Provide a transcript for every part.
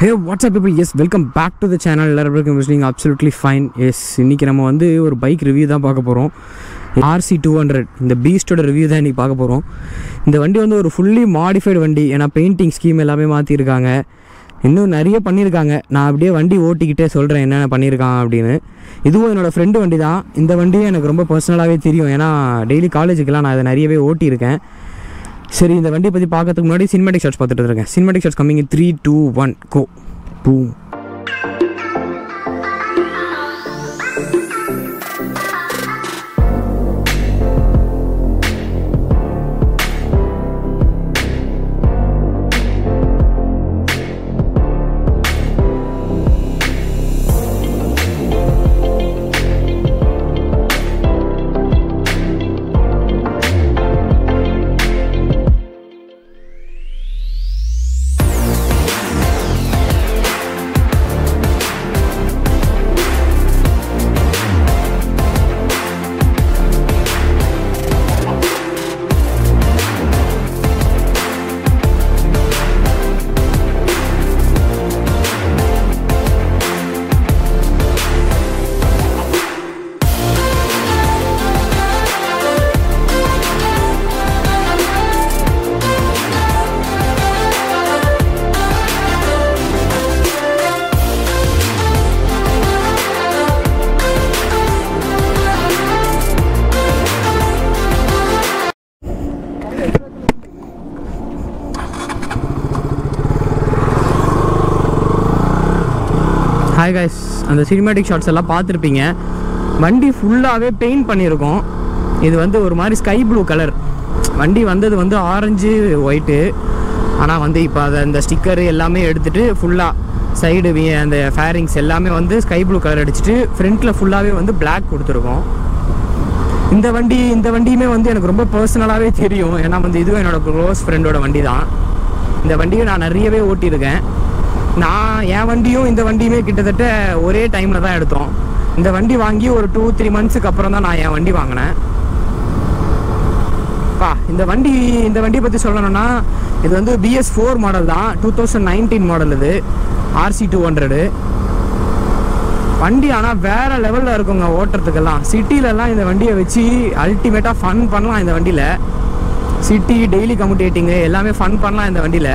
hey what's up people yes welcome back to the channel எல்லாருக்கும் whistling absolutely fine yes இன்றைக்கி நம்ம வந்து ஒரு பைக் ரிவ்யூ தான் பார்க்க போகிறோம் ஆர்சி டூ ஹண்ட்ரட் இந்த பீஸ்டோட ரிவ்யூ தான் இன்றைக்கி பார்க்க போகிறோம் இந்த வண்டி வந்து ஒரு ஃபுல்லி மாடிஃபைடு வண்டி ஏன்னா பெயிண்டிங் ஸ்கீம் எல்லாமே மாற்றிருக்காங்க இன்னும் நிறைய பண்ணியிருக்காங்க நான் அப்படியே வண்டி ஓட்டிக்கிட்டே சொல்கிறேன் என்னென்ன பண்ணியிருக்கான் அப்படின்னு இதுவும் என்னோடய ஃப்ரெண்டு வண்டி தான் இந்த வண்டியும் எனக்கு ரொம்ப பர்சனலாகவே தெரியும் ஏன்னா டெய்லி காலேஜுக்கெல்லாம் நான் இதை நிறையவே ஓட்டியிருக்கேன் சரி இந்த வண்டியை பற்றி பார்க்கறதுக்கு முன்னாடி சினிமேட்டிக் ஷாட்ஸ் பார்த்துட்டு இருக்கேன் cinematic shots coming three two one go boom hi guys அந்த சினிமேட்டிக் ஷாட்ஸ் எல்லாம் பார்த்துருப்பீங்க வண்டி ஃபுல்லாகவே பெயிண்ட் பண்ணியிருக்கோம் இது வந்து ஒரு மாதிரி ஸ்கை ப்ளூ கலர் வண்டி வந்தது வந்து ஆரஞ்சு ஒயிட்டு ஆனால் வந்து இப்போ அதை அந்த ஸ்டிக்கரு எல்லாமே எடுத்துகிட்டு ஃபுல்லாக சைடு அந்த ஃபேரிங்ஸ் எல்லாமே வந்து ஸ்கை ப்ளூ கலர் அடிச்சுட்டு ஃப்ரண்ட்டில் ஃபுல்லாகவே வந்து Black கொடுத்துருக்கோம் இந்த வண்டி இந்த வண்டியுமே வந்து எனக்கு ரொம்ப பர்சனலாகவே தெரியும் ஏன்னா வந்து இதுவும் என்னோட க்ளோஸ் ஃப்ரெண்டோட வண்டி தான் இந்த வண்டியை நான் நிறையவே ஓட்டியிருக்கேன் நான் என் வண்டியும் இந்த வண்டியுமே கிட்டத்தட்ட ஒரே டைமில் தான் எடுத்தோம் இந்த வண்டி வாங்கி ஒரு டூ த்ரீ மந்த்ஸுக்கு அப்புறம் தான் நான் என் வண்டி வாங்கினேன் பா இந்த வண்டி இந்த வண்டியை பற்றி சொல்லணும்னா இது வந்து பிஎஸ் ஃபோர் மாடல் தான் டூ தௌசண்ட் நைன்டீன் மாடல் இது ஆர்சி டூ ஹண்ட்ரடு வண்டி ஆனால் வேற லெவலில் இருக்குங்க ஓட்டுறதுக்கெல்லாம் சிட்டிலலாம் இந்த வண்டியை வச்சு அல்டிமேட்டாக ஃபன் பண்ணலாம் இந்த வண்டியில் சிட்டி டெய்லி கம்யூட்டேட்டிங்கு எல்லாமே ஃபன் பண்ணலாம் இந்த வண்டியில்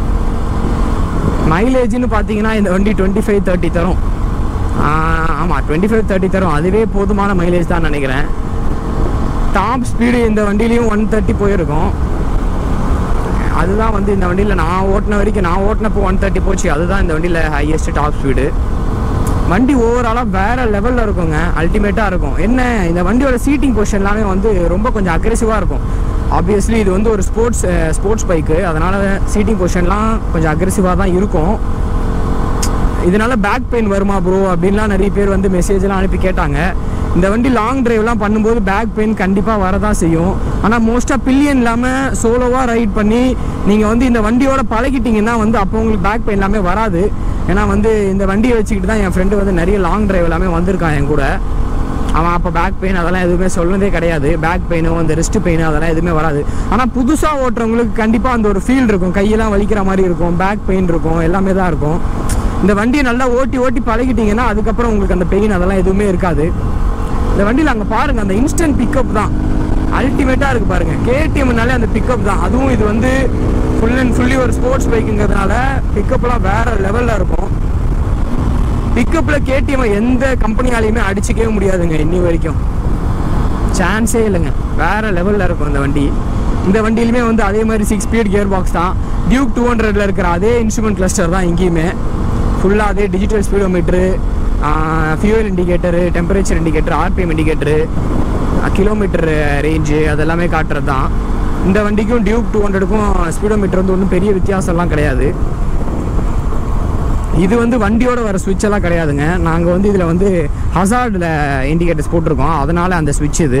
மைலேஜ்னு பார்த்தீங்கன்னா இந்த வண்டி டுவெண்ட்டி ஃபைவ் தேர்ட்டி தரும் ஆமாம் டுவெண்ட்டி ஃபைவ் தேர்ட்டி தரும் அதுவே போதுமான மைலேஜ் தான் நினைக்கிறேன் டாப் ஸ்பீடு இந்த வண்டியிலையும் ஒன் தேர்ட்டி போயிருக்கும் அதுதான் வந்து இந்த வண்டியில் நான் ஓட்டின வரைக்கும் நான் ஓட்டினப்போ ஒன் தேர்ட்டி போச்சு அதுதான் இந்த வண்டியில் ஹையஸ்ட் டாப் ஸ்பீடு வண்டி ஓவராலாக வேற லெவலில் இருக்குங்க அல்டிமேட்டாக இருக்கும் என்ன இந்த வண்டியோட சீட்டிங் பொசிஷன் எல்லாமே வந்து ரொம்ப கொஞ்சம் அக்ரெசிவாக இருக்கும் ஆப்வியஸ்லி இது வந்து ஒரு ஸ்போர்ட்ஸ் ஸ்போர்ட்ஸ் பைக்கு அதனால் சீட்டிங் பொசிஷன்லாம் கொஞ்சம் அக்ரெசிவாக தான் இருக்கும் இதனால பேக் பெயின் வருமா ப்ரோ அப்படின்லாம் நிறைய பேர் வந்து மெசேஜ்லாம் அனுப்பி கேட்டாங்க இந்த வண்டி லாங் டிரைவ்லாம் பண்ணும்போது பேக் பெயின் கண்டிப்பாக வரதான் செய்யும் ஆனால் மோஸ்ட்டாக பில்லியன் இல்லாமல் சோலோவாக ரைட் பண்ணி நீங்கள் வந்து இந்த வண்டியோட பழகிட்டீங்கன்னா வந்து அப்போ உங்களுக்கு பேக் பெயின் எல்லாமே வராது ஏன்னா வந்து இந்த வண்டியை வச்சுக்கிட்டு தான் என் ஃப்ரெண்டு வந்து நிறைய லாங் டிரைவ் எல்லாமே வந்திருக்கான் என் கூட அவன் அப்போ பேக் பெயின் அதெல்லாம் எதுவுமே சொன்னதே கிடையாது பேக் பெயினும் அந்த ரிஸ்ட் பெயின் அதெல்லாம் எதுவுமே வராது ஆனால் புதுசாக ஓட்டுறவங்களுக்கு கண்டிப்பாக அந்த ஒரு ஃபீல் இருக்கும் கையெல்லாம் வலிக்கிற மாதிரி இருக்கும் பேக் பெயின் இருக்கும் எல்லாமே தான் இருக்கும் இந்த வண்டியை நல்லா ஓட்டி ஓட்டி பழகிட்டீங்கன்னா அதுக்கப்புறம் உங்களுக்கு அந்த பெயின் அதெல்லாம் எதுவுமே இருக்காது இந்த வண்டியில் அங்கே பாருங்கள் அந்த இன்ஸ்டன்ட் பிக்கப் தான் அல்டிமேட்டாக இருக்குது பாருங்கள் கேடிஎம்னாலே அந்த பிக்கப் தான் அதுவும் இது வந்து ஃபுல் அண்ட் ஃபுல்லி ஒரு ஸ்போர்ட்ஸ் பைக்குங்கிறதுனால பிக்கப்லாம் வேறு லெவலில் இருக்கும் பிக்கப்பில் கேடிஎம் எந்த கம்பெனியாலையுமே அடிச்சிக்கவே முடியாதுங்க இன்னி வரைக்கும் சான்ஸே இல்லைங்க வேற லெவலில் இருக்கும் இந்த வண்டி இந்த வண்டியிலுமே வந்து அதே மாதிரி சிக்ஸ் ஸ்பீட் கியர் பாக்ஸ் தான் டியூக் டூ ஹண்ட்ரட்ல இருக்கிற அதே இன்ஸ்ட்ருமெண்ட் கிளஸ்டர் தான் இங்கேயுமே ஃபுல்லாக அதே digital speedometer fuel indicator temperature indicator RPM indicator kilometre range அதெல்லாமே காட்டுறது தான் இந்த வண்டிக்கும் டியூக் டூ ஹண்ட்ரடுக்கும் ஸ்பீடோமீட்டர் வந்து ஒன்றும் பெரிய வித்தியாசம்லாம் கிடையாது இது வந்து வண்டியோட வர சுவிட்ச் எல்லாம் கிடையாதுங்க நாங்கள் வந்து இதில் வந்து ஹசார்டில் இண்டிகேட்டர்ஸ் போட்டிருக்கோம் அதனால அந்த சுவிட்ச் இது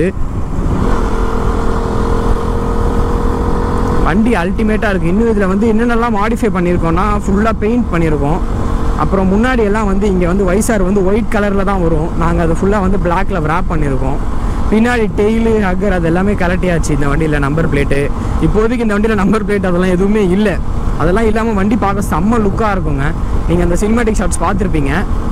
வண்டி அல்டிமேட்டாக இருக்குது இன்னும் இதில் வந்து என்னென்னலாம் மாடிஃபை பண்ணியிருக்கோம்னா ஃபுல்லாக பெயிண்ட் பண்ணியிருக்கோம் அப்புறம் முன்னாடி எல்லாம் வந்து இங்கே வந்து வைசார் வந்து ஒயிட் கலரில் தான் வரும் நாங்கள் அதை ஃபுல்லாக வந்து பிளாக்ல wrap பண்ணியிருக்கோம் பின்னாடி டெய்லு ஹக்கர் அது எல்லாமே கலட்டியாச்சு இந்த வண்டியில் நம்பர் பிளேட்டு இப்போதைக்கு இந்த வண்டியில் நம்பர் பிளேட் அதெல்லாம் எதுவுமே இல்லை அதெல்லாம் இல்லாமல் வண்டி பார்க்க செம்ம லுக்காக இருக்குங்க நீங்கள் அந்த சினிமேட்டிக் ஷாட்ஸ் பார்த்துருப்பீங்க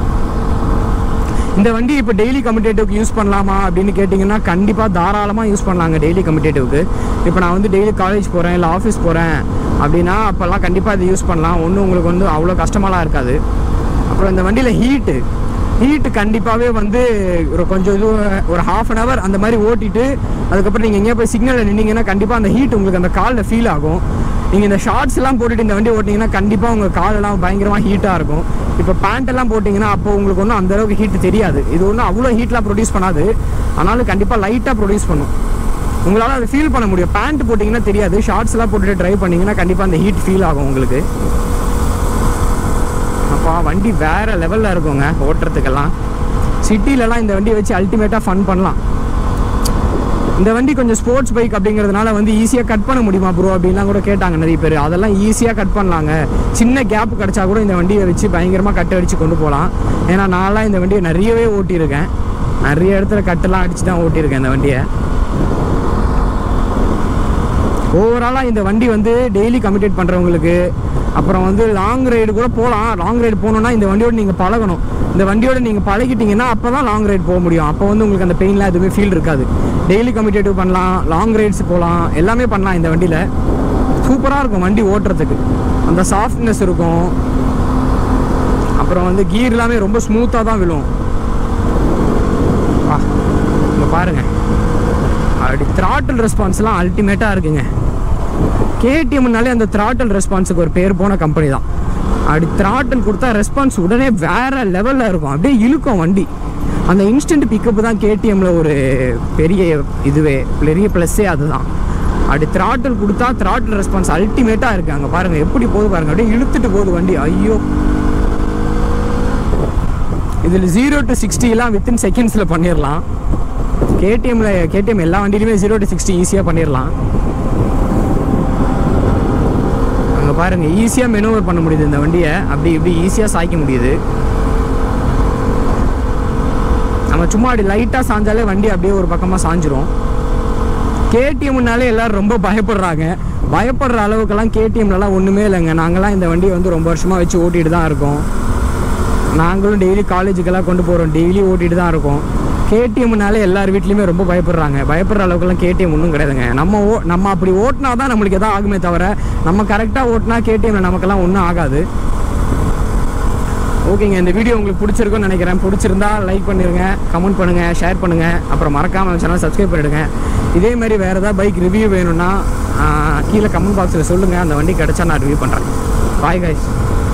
இந்த வண்டி இப்போ டெய்லி கம்யூட்டேட்டிவ்க்கு யூஸ் பண்ணலாமா அப்படின்னு கேட்டிங்கன்னா கண்டிப்பாக தாராளமாக யூஸ் பண்ணலாங்க டெய்லி கம்யூட்டேட்டிவ்க்கு இப்போ நான் வந்து டெய்லி காலேஜ் போகிறேன் இல்லை ஆஃபீஸ் போகிறேன் அப்படின்னா அப்போல்லாம் கண்டிப்பாக இதை யூஸ் பண்ணலாம் ஒன்றும் உங்களுக்கு வந்து அவ்வளோ கஷ்டமாலாம் இருக்காது அப்புறம் இந்த வண்டியில் ஹீட்டு ஹீட்டு கண்டிப்பாகவே வந்து ஒரு கொஞ்சம் இது ஒரு ஹாஃப் அன் ஹவர் அந்த மாதிரி ஓட்டிட்டு அதுக்கப்புறம் நீங்கள் எங்கேயா போய் சிக்னலில் நின்னீங்கன்னா கண்டிப்பாக அந்த ஹீட் உங்களுக்கு அந்த காலில் ஃபீல் ஆகும் நீங்கள் இந்த ஷார்ட்ஸ் எல்லாம் போட்டுட்டு இந்த வண்டி ஓட்டிங்கன்னா கண்டிப்பாக உங்கள் காலெல்லாம் பயங்கரமாக ஹீட்டாக இருக்கும் இப்போ பேண்ட் எல்லாம் போட்டிங்கன்னா அப்போ உங்களுக்கு ஒன்றும் அந்த அளவுக்கு ஹீட் தெரியாது இது ஒன்றும் அவ்வளோ ஹீட்லாம் ப்ரொடியூஸ் பண்ணாது ஆனாலும் கண்டிப்பாக லைட்டாக ப்ரொடியூஸ் பண்ணும் உங்களால் அதை ஃபீல் பண்ண முடியும் பேண்ட் போட்டிங்கன்னா தெரியாது ஷார்ட்ஸ் எல்லாம் போட்டுட்டு ட்ரைவ் பண்ணிங்கன்னா கண்டிப்பாக அந்த ஹீட் ஃபீல் ஆகும் உங்களுக்கு அப்பா வண்டி வேற லெவலில் இருக்குங்க ஓட்டுறதுக்கெல்லாம் சிட்டிலலாம் இந்த வண்டியை வச்சு அல்டிமேட்டாக ஃபன் பண்ணலாம் இந்த வண்டி கொஞ்சம் ஸ்போர்ட்ஸ் பைக் அப்படிங்கிறதுனால வந்து ஈஸியாக கட் பண்ண முடியுமா ப்ரோ அப்படின்லாம் கூட கேட்டாங்க நிறைய பேர் அதெல்லாம் ஈஸியாக கட் பண்ணலாங்க சின்ன கேப் கிடச்சா கூட இந்த வண்டியை வச்சு பயங்கரமாக கட்டு அடித்து கொண்டு போகலாம் ஏன்னா நான்லாம் இந்த வண்டியை நிறையவே ஓட்டியிருக்கேன் நிறைய இடத்துல கட்டெல்லாம் அடித்து தான் ஓட்டியிருக்கேன் இந்த வண்டியை ஓவராலாக இந்த வண்டி வந்து டெய்லி கமிட்டேட் பண்ணுறவங்களுக்கு அப்புறம் வந்து லாங் ரைடு கூட போகலாம் லாங் ரைடு போகணுன்னா இந்த வண்டியோட நீங்கள் பழகணும் இந்த வண்டியோட நீங்கள் பழகிட்டீங்கன்னா அப்போ தான் லாங் ரைடு போக முடியும் அப்போ வந்து உங்களுக்கு அந்த பெயின்லாம் எதுவுமே ஃபீல் இருக்காது டெய்லி கமிட்டேட்டிவ் பண்ணலாம் லாங் ரைட்ஸ் போகலாம் எல்லாமே பண்ணலாம் இந்த வண்டியில் சூப்பராக இருக்கும் வண்டி ஓட்டுறதுக்கு அந்த சாஃப்ட்னஸ் இருக்கும் அப்புறம் வந்து கீர் எல்லாமே ரொம்ப ஸ்மூத்தாக தான் விழும் வா இங்கே பாருங்கள் அப்படி த்ராட்டில் ரெஸ்பான்ஸ்லாம் அல்டிமேட்டாக இருக்குங்க கேடிஎம்னாலே அந்த த்ராட்டில் ரெஸ்பான்ஸுக்கு ஒரு பேர் போன கம்பெனி தான் அப்படி த்ராட்டில் கொடுத்தா ரெஸ்பான்ஸ் உடனே வேற லெவலில் இருக்கும் அப்படியே இழுக்கும் வண்டி அந்த இன்ஸ்டன்ட் பிக்கப் தான் கேடிஎம்ல ஒரு பெரிய இதுவே பெரிய ப்ளஸ்ஸே அதுதான் அப்படி த்ராட்டில் கொடுத்தா த்ராட்டில் ரெஸ்பான்ஸ் அல்டிமேட்டாக இருக்கு அங்கே பாருங்கள் எப்படி போகுது பாருங்க அப்படியே இழுத்துட்டு போகுது வண்டி ஐயோ இதில் ஜீரோ டு சிக்ஸ்டிலாம் வித்தின் செகண்ட்ஸில் பண்ணிடலாம் கேடிஎம்ல கேடிஎம் எல்லா வண்டியிலுமே ஜீரோ டு சிக்ஸ்டி ஈஸியாக பண்ணிடலாம் அங்கே பாருங்க ஈஸியாக மெனுவர் பண்ண முடியுது இந்த வண்டியை அப்படி இப்படி ஈஸியாக சாய்க்க முடியுது நம்ம சும்மா அப்படி லைட்டாக சாஞ்சாலே வண்டி அப்படியே ஒரு பக்கமாக சாஞ்சிரும் கேடிஎம்னாலே எல்லாரும் ரொம்ப பயப்படுறாங்க பயப்படுற அளவுக்கெல்லாம் கேடிஎம்லலாம் ஒன்றுமே இல்லைங்க நாங்களாம் இந்த வண்டியை வந்து ரொம்ப வருஷமாக வச்சு ஓட்டிட்டு தான் இருக்கோம் நாங்களும் டெய்லி காலேஜுக்கெல்லாம் கொண்டு போகிறோம் டெய்லி ஓட்டிட்டு தான் இருக்கோம் கேடிஎம்னாலே எல்லார் வீட்லேயுமே ரொம்ப பயப்படுறாங்க பயப்படுற அளவுக்குலாம் கேடிஎம் ஒன்றும் கிடையாதுங்க நம்ம ஓ நம்ம அப்படி ஓட்டினா தான் நம்மளுக்கு எதாவது ஆகுமே தவிர நம்ம கரெக்டாக ஓட்டினா கேடிஎம்ல நமக்கெல்லாம் ஒன்றும் ஆகாது ஓகேங்க இந்த வீடியோ உங்களுக்கு பிடிச்சிருக்கும்னு நினைக்கிறேன் பிடிச்சிருந்தா லைக் பண்ணிருங்க கமெண்ட் பண்ணுங்க ஷேர் பண்ணுங்க அப்புறம் மறக்காம சேனல் சப்ஸ்கிரைப் பண்ணிடுங்க இதே மாதிரி வேறு ஏதாவது பைக் ரிவ்யூ வேணும்னா ஆஹ், கீழே கமெண்ட் பாக்ஸில் சொல்லுங்கள் அந்த வண்டி கிடைச்சா நான் ரிவ்யூ பண்ணுறேன் பாய் guys